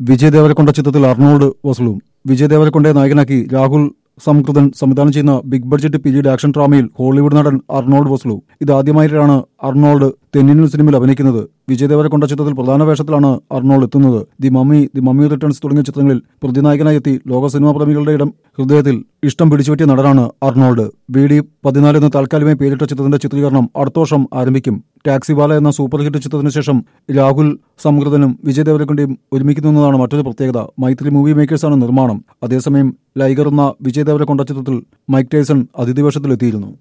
വിജയ് ദേവരക്കൊണ്ട ചിത്രത്തിൽ അർണോൾഡ് വസൂലും വിജയ് ദേവരക്കൊണ്ടയെ നായകനാക്കി രാഹുൽ സംകൃതൻ സംവിധാനം ചെയ്യുന്ന ബിഗ് ബഡ്ജറ്റ് പീരീഡ് ആക്ഷൻ ഡ്രാമയിൽ ഹോളിവുഡ് നടൻ അർണോൾഡ് വസ്ലു ഇതാദ്യമായിട്ടാണ് അർണോൾഡ് തെന്നിന്യൻ സിനിമയിൽ അഭിനയിക്കുന്നത് വിജയ് ദേവരക്കൊണ്ട ചിത്രത്തിൽ പ്രധാന വേഷത്തിലാണ് അർണോൾഡ് എത്തുന്നത് the mummy the mummy returns തുടങ്ങിയ ചിത്രങ്ങളിൽ പ്രതിനായകനായി എത്തി ലോക സിനിമാ പ്രേമികളുടെ ഇടം ഹൃദയത്തിൽ ഇഷ്ടം പിടിച്ചുപറ്റിയ നടനാണ് അർണോൾഡ് ബി ഡി പതിനാല് എന്ന താൽക്കാലികമായി പേരിട്ട ചിത്രത്തിന്റെ ചിത്രീകരണം അടുത്ത വർഷം ആരംഭിക്കും ടാക്സി വാല എന്ന സൂപ്പർ ഹിറ്റ് ചിത്രത്തിന് ശേഷം രാഹുൽ സംകൃതനും വിജയ് ദേവരക്കൊണ്ടയും ഒരുമിക്കുന്നതാണ് മറ്റൊരു പ്രത്യേകത മൈത്രി മൂവി മേക്കേഴ്സാണ് നിർമ്മാണം അതേസമയം ലൈഗർ എന്ന വിജയ് ദേവരക്കൊണ്ട ചിത്രത്തിൽ മൈക്ക് ടൈസൺ അതിഥി വേഷത്തിലെത്തിയിരുന്നു